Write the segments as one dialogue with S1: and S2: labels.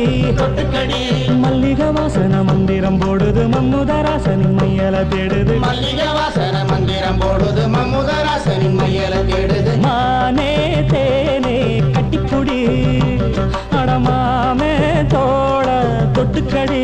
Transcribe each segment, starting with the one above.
S1: தொட்டுக்கடி
S2: மல்லிகை வாசன மந்திரம் போடுது மம்முதராசனின் மையல தேடுது
S1: மல்லிகை வாசன மந்திரம் போடுது மம்முதராசனின் மையல தேடுது
S2: மானே தேனே கட்டிப்புடி அடமாமே தோட தொட்டுக்கடி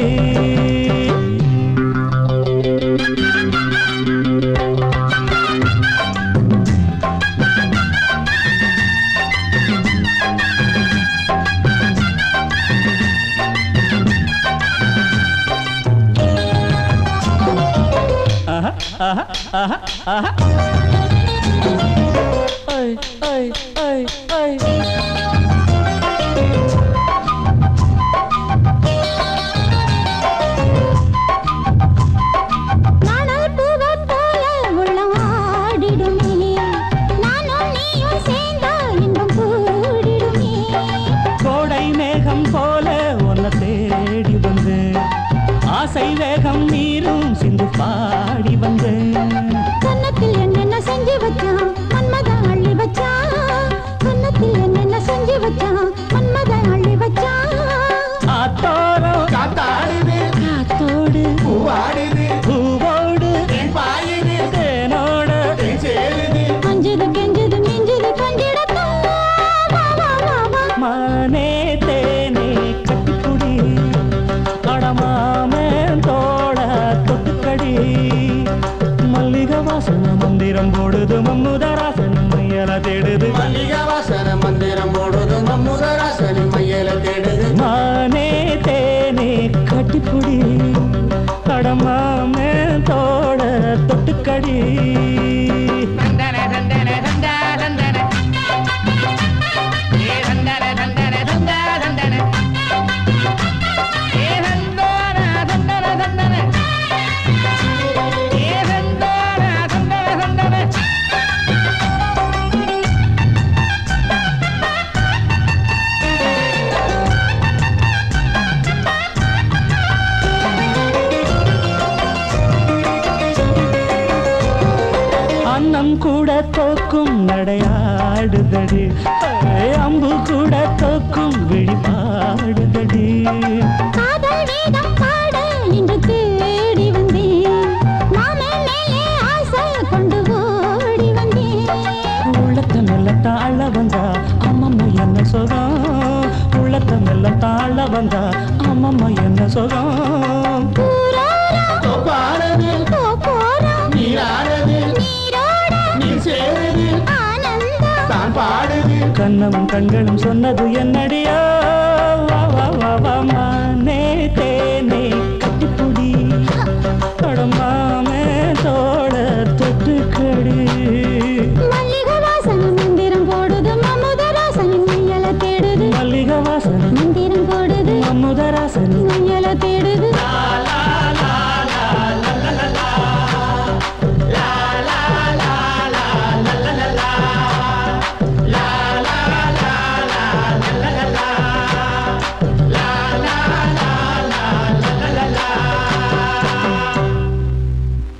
S2: ஆஹா, ஆஹா, ஆஹா, ஆஹா. ஐ, ஐ, ஐ, ஐ.
S3: நாணல் பூவைப் போல உள்ளம் ஆடிடுமே. நானும் நீயும் சேர்ந்தா இன்பம் கூடிடுமே.
S2: கோடை மேகம் போல உன்னை தேடி வந்தேன் ஆசை வேகம் மீறும் சிந்து பாடி வந்தேன்
S3: கன்னத்தில் என்னென்ன செஞ்சு வச்சான் மன்மதன் அள்ளி வச்சான் கன்னத்தில் என்னென்ன செஞ்சு வச்சான் மன்மதன் அள்ளி வச்சான்
S2: ஆத்தோரம்
S1: காத்தாடுது
S2: காத்தோடு
S1: பூவாடுது
S2: பூவோடு
S1: தேன் பாயுது
S2: தேனோட
S1: தேன் சேருது
S3: அஞ்சுது கெஞ்சுது மிஞ்சுது கொஞ்சிடத்தான் வா வா வா வா
S2: மானே தேனே கட்டிப்புடி அடமாமே தோட தொட்டுக்கடி மல்லிகை வாசன மந்திரம் போடுது மம்முதராசன் மையல தேடுது
S1: மல்லிகை வாசன மந்திரம் போடுது மம்முதராசனின் மையல தேடுது
S2: மானே தேனே கட்டிப்புடி அடமாமே தோட தொட்டுக்கடி
S4: தந்தன தந்தன தந்தா தந்தன ஏ தந்தன தந்தன தந்தா தந்தன ஏ தந்தோன தந்தன தந்தன ஏ தந்தோன தந்தன தந்தன
S2: அன்னம் கூட தோக்கும் நடையாடுதடி ஏய், அம்பு கூட தோக்கும் விழிபாடுதடி
S3: காதல் வேதம் பாட இன்று தேடி வந்தேன் மாமன் மேலே ஆசை கொண்டு ஓடி வந்தேன்
S2: உள்ளத்தை மெல்ல தாழ வந்தா அம்மம்மா என்ன சுகம் உள்ளத்தை மெல்ல தாழ வந்தா அம்மம்மா என்ன சுகம்
S3: ஊரோரம்
S1: தொப்பானது
S3: போ போறோம்
S1: நீரானது
S3: நீரோட
S1: நீர் சேருது
S3: ஆனந்தம்
S1: தான் பாடுது
S2: கண்ணமும் கண்களும் சொன்னது என்னடியோ